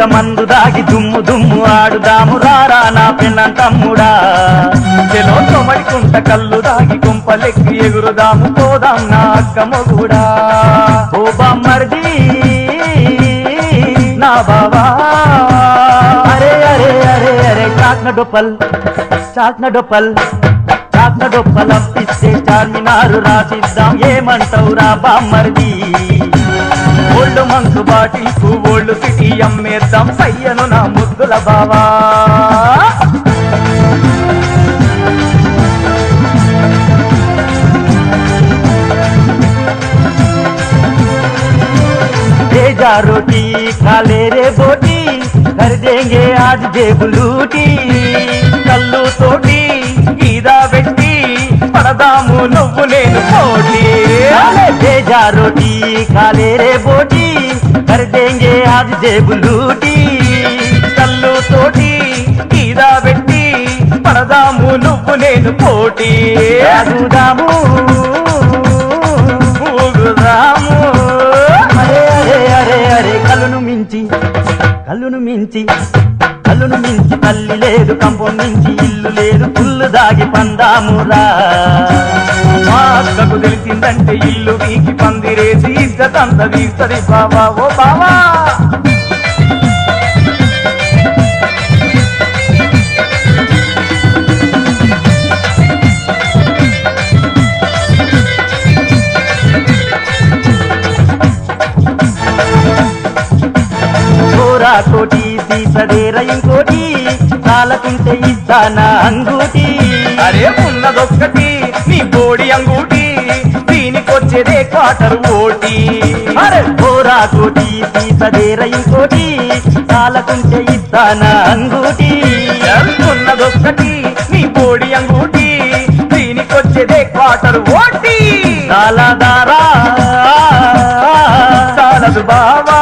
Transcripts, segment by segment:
మందు దాగి దుమ్ము దుమ్ము ఆడుదాము రారా నా పిల్ల తమ్ముడా చెలో తొమడికుంట కళ్ళు దాగి కుంపలెక్కి ఎగురుదాము పోదాం నా అక్క మొగుడా ఓ బామ్మర్ది నా బావా అరే అరే అరే అరే చాక్న డొప్పల్ చాక్న డొప్పల్ చాక్న డొప్పల్ అప్పిస్తే చార్మినారు రాసిద్దాం ఏమంటావురా బామ్మర్ది ఓల్డ్ మంకు బాటిల్కు ఓల్డ్ సిటీ అమ్మేద్దాం సయ్యను నా ముద్దుల బావా भेजा रोटी खा ले रे बोटी कर देंगे आज जेब लूटी కళ్ళు తోటి గీదా పెట్టి పడదాము నువ్వు నేను పోటీ भेजा रोटी खा ले रे बोटी कर देंगे आज जेब लूटी కళ్ళు తోటి గీదా పెట్టి పడదాము నువ్వు నేను పోటీ అడుగుదాము ఊగుదాము అరే అరే అరే అరే కళ్ళును మించి కళ్ళును మించి కళ్ళును మించి తల్లి లేదు కంపం మించి ఇల్లు లేదు పుల్లు దాగి పందామురా మా అక్కకు తెలిసిందంటే ఇల్లు వీకి పందిరేసి ఇజ్జతంత తీస్తది బావా ఓ బావా చోరా కోటి తీసదేర ఇంకోటి చాలకుంటే ఇస్తానా అంగూటి అరే ఉన్నదొక్కటి నీ బోడి అంగూటి దీనికొచ్చేదే క్వార్టర్ ఓటి అరే చోరా కోటి తీసదేర ఇంకోటి చాలకుంటే ఇస్తానా అంగూటి ఉన్నదొక్కటి నీ బోడి అంగూటి దీనికొచ్చేదే క్వార్టర్ ఓటి చాలదారా చాలదు బావా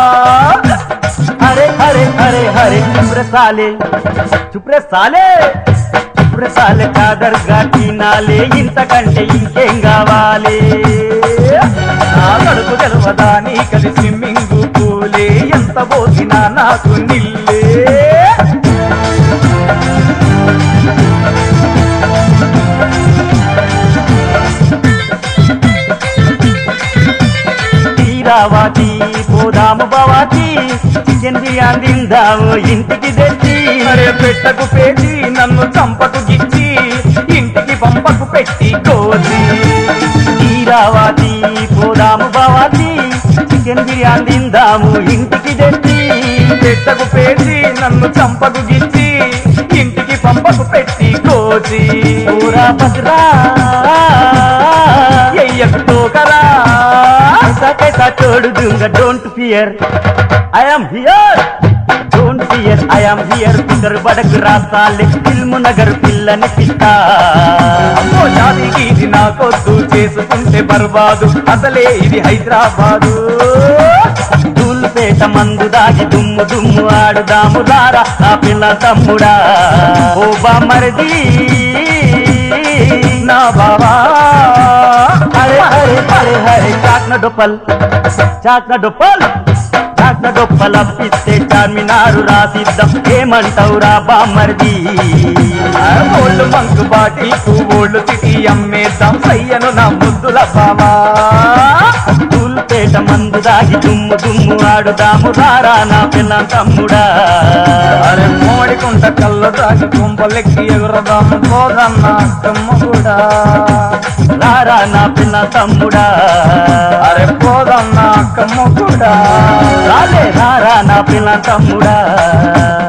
అరే అరే అరే అరే చుప్రే సాలే చుప్రే సాలే చుప్రే సాలే కాదర్గా తినాలే ఇంతకంటే ఇంకేం కావాలి నా కడుపు తెలవదా నీ కలి స్విమ్మింగ్ పూలే ఎంత పోసినా నాకు నిల్లే తీరావాతి పోదాము బావాతి చికెన్ బిర్యానీ తిందాము ఇంటికి తెచ్చి అరే పెట్టకు పెట్టి నన్ను చంపకు గిచ్చి ఇంటికి పంపకు పెట్టి కోసి తీరావాతి పోదాము బావాతి చికెన్ బిర్యానీ తిందాము ఇంటికి తెచ్చి పెట్టకు పెట్టి నన్ను చంపకు గిచ్చి ఇంటికి పంపకు పెట్టి కోసి పూరా పసరా ఎయ్యకు తోకరా ऐसा कैसा छोड़ दूंगा don't fear I am here don't fear I am here फिकर बड़क రాస్తాలే ఫిల్మ్ నగర్ పిల్లని పిస్తా అమ్మో జాతికి ఇది నాకొద్దు చేసుకుంటే బర్బాదు అసలే ఇది హైదరాబాదు దూల్పేట మందు దాగి దుమ్ము దుమ్ము ఆడుదాము రారా నా పిల్ల తమ్ముడా ఓ బామరది నా బావా అరే అరే అరే అరే చాక్న డొప్పల్ చాక్న డొప్పల్ చాక్న డొప్పల్ అప్పిస్తే చార్మినారు రాసిద్దాం ఏమంటావురా బామ్మర్ది ఓళ్ళు మంకు బాటిల్కు ఓళ్ళు సిటీ అమ్మేద్దాం సయ్యను నా ముద్దుల బావా తూల్పేట మందు దాగి దుమ్ము దుమ్ము ఆడుదాము రారా నా పిల్ల తమ్ముడా అరే మోడికుంట కళ్ళ దాగి కుంపలెక్కి ఎగురదాము పోదన్న అక్కమ్మ కూడా రారా నా పిల్ల తమ్ముడా అరే పోదన్న అక్కమ్మ కూడా రాలే రారా నా పిల్ల తమ్ముడా